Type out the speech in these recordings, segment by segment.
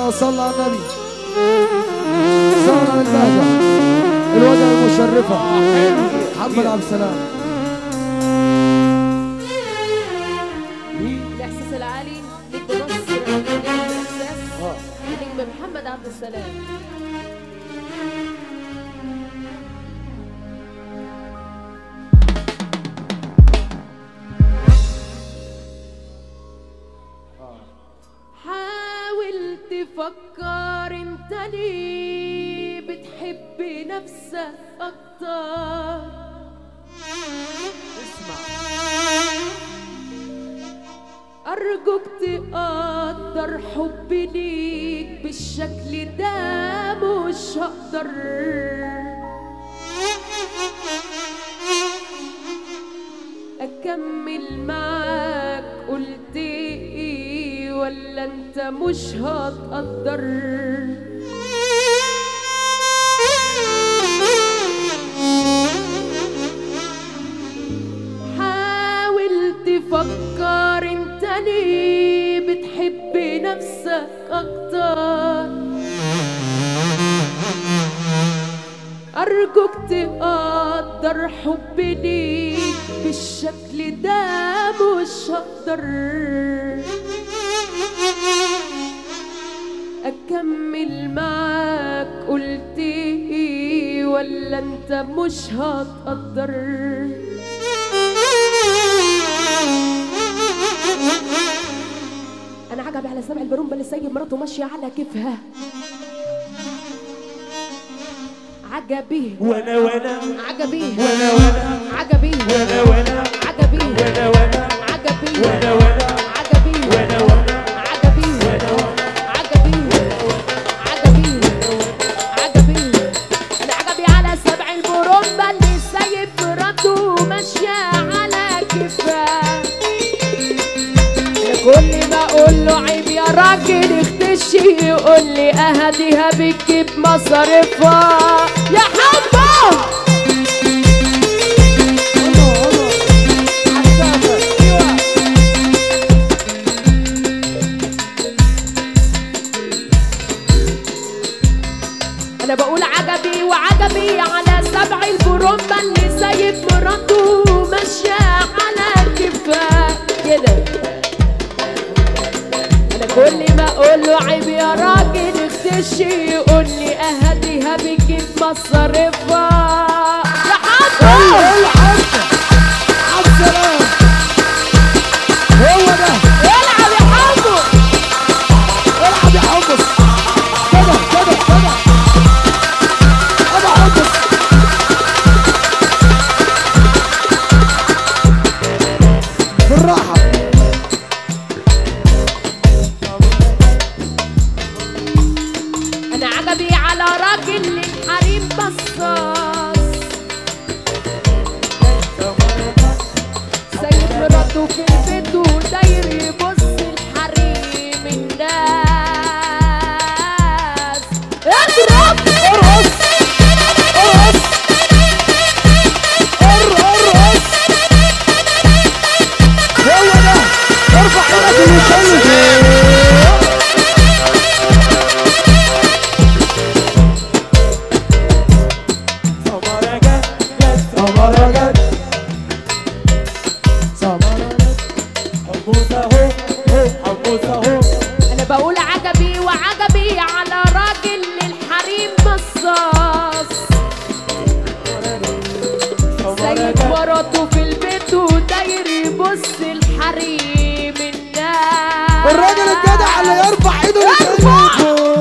ما صلى على النبي سهرة البهجة الوجهة المشرفة محمد عبد السلام الاحساس العالي نجم مصر نجم الاحساس نجم محمد عبد السلام حاول تفكر انت ليه بتحب نفسك اكتر أرجوك تقدر حبي ليك بالشكل ده مش هقدر أكمل معاك قلت إيه ولا أنت مش هتقدر حاول تفكر انت ليه بتحب نفسك اكتر ارجوك تقدر حبي ليك بالشكل ده مش هقدر اكمل معاك قلت ايه ولا انت مش هتقدر انا عجبي على سبع البرومبا اللي سايب مراته ماشيه على كيفها عجبي وانا وانا عجبي وانا وانا عجبي وانا وانا عجبي وانا وانا عجبي وانا وانا عجبي وانا وانا عجبي وانا وانا عجبي عجبي عجبي انا عجبي على سبع البرومبا اللي سايب مراته ماشيه على كيفها كل ما اقول له عيب يا راجل اختشي يقول لي اهديها بتجيب مصاريفها يا حبه انا بقول عجبي وعجبي على سبع البرومبا اللي سايب مراته ماشيه على كفاه كده انا كل ما اقول له عيب يا راجل اختشي يقول لي اهديها بتجيب مصاريفها يا حبه عبد السلام هو ده العب يا حبه العب يا حمص كده كده كده ابو حمص بالراحة انا عجبي على راجل للحريم بصاص سايب مراته في البيت وداير يبص الحريم الناس اضرب ارقص ارقص ار ارقص هو ده ارفع ايدك وشيك سمرة جت جت سمرة جت سمرة جت حمص اهو هو حمص اهو انا بقول عجبي وعجبي على راجل للحريم بصاص سمرة سايب جت مراته في البيت وداير يبص الحريم الناس الراجل الجدع اللي يرفع ايده ارفع!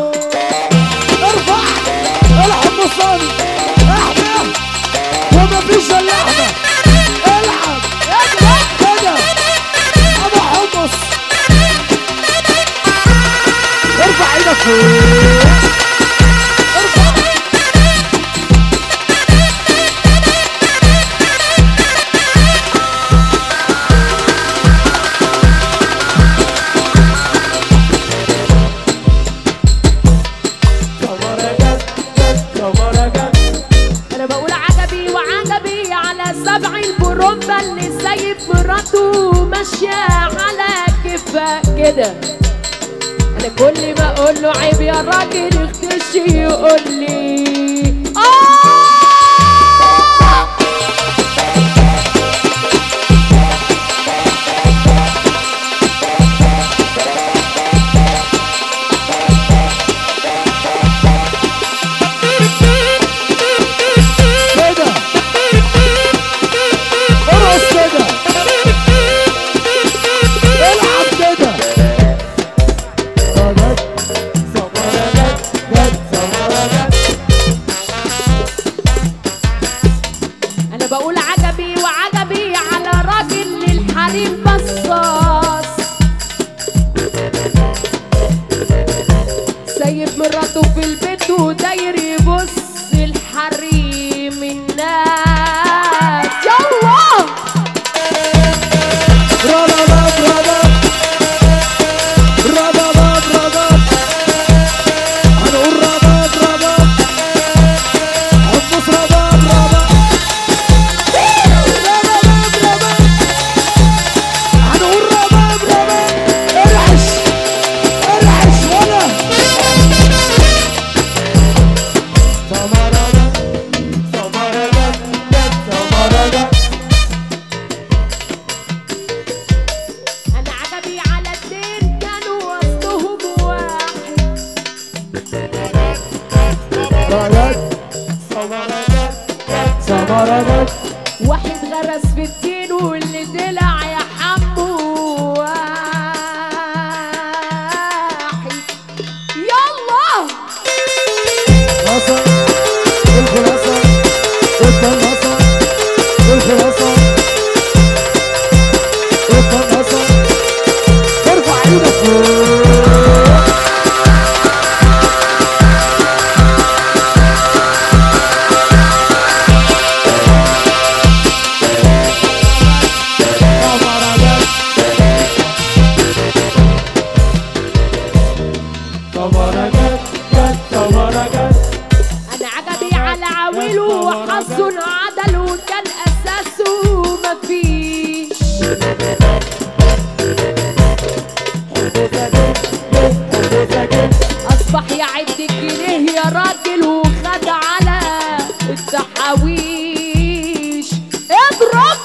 ارفع الحمصاني احنا وما فيش الا احنا العب كده ابو حمص ارفع ايدك فوق ارفع سمرة جت جت سمرة جت انا بقول عجبي وعجبي على سبع البرومبا اللي سايب مراته ماشيه على كفا كده انا كل ما اقول له عيب يا راجل اختش يقول لي اه كده ارقص كده العب كده سمرجت سمرجت جت سمرجت انا بقول عجبي وعجبي على راجل للحريم بصاص سايب مراته في البيت وداير يبص الحريم الناس يلا ربابات رباب ربابات رباب هنقول رباب رباب حمص رباب رباب ربابات رباب هنقول رباب رباب ارعش ارعش ولا سمرجت سمرجت جت سمرجت انا عجبي على اتنين كانوا وسطهم واحد ربابات سمرجت جت سمرجت واحد غرس في الدين واللي دلع يا حمو واحد يلا نصر الخلاصة القناصة الخلاصة القناصة ارفع ايدك فوق سمرجت جت سمرجت انا عجبي على عويله وحظه انعدل وكان اساسه مفيش اصبح يعد الجنيه يا راجل وخد على التحاويش اضرب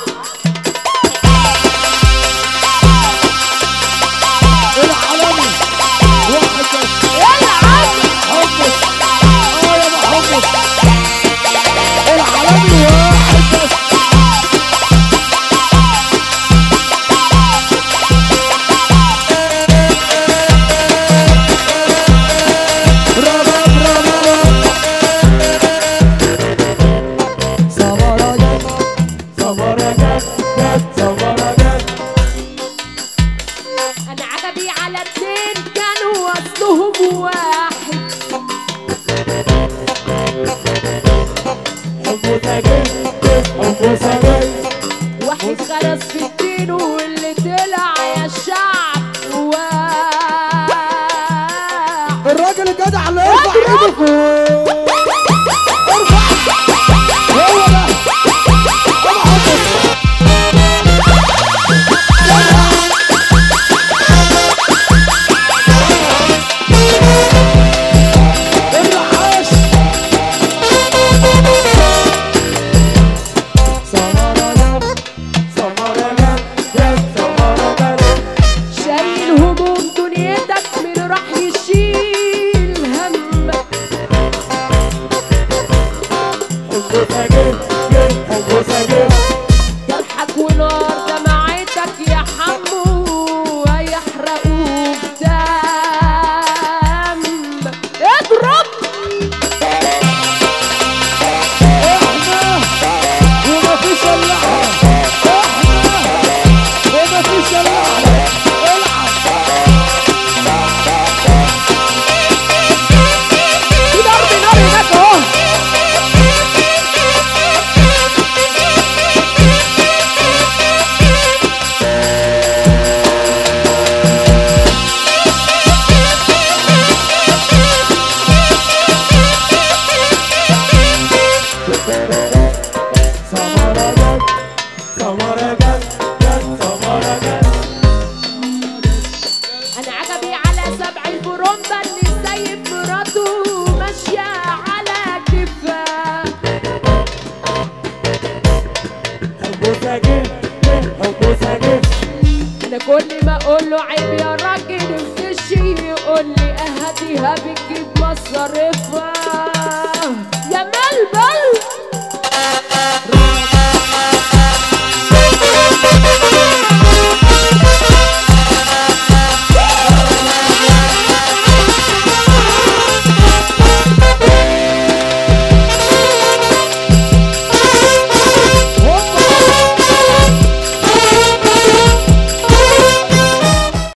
العالمي واحد بس العب حمص اه يا ابو حمص العالمي واحد بس رباب رباب سمرجت سمرجت جت سمرجت انا عجبي على اتنين كانوا وصلهم واحد حمصجت جت حمصجت واحد غرس في الدين واللي طلع يا شعب واحد الراجل الجدع اللي يرفع ايده فوق ارفع هو ده ابو حمص الرعاش سمرجت سمرجت جت سمرجت شايل هموم دنيتك من راح يشيل همك حمصجت جت حمصجت جرحك ونار دمعتك يا حمو هيحرقوك دم اضرب احنا ومفيش الا احنا احنا ومفيش الا احنا العب في ضرب نار هناك اهو حموسة جه جه حموسة جه انا كل ما اقول له عيب يا راجل افتشي يقول لي اهديها بتجيب مصاريفها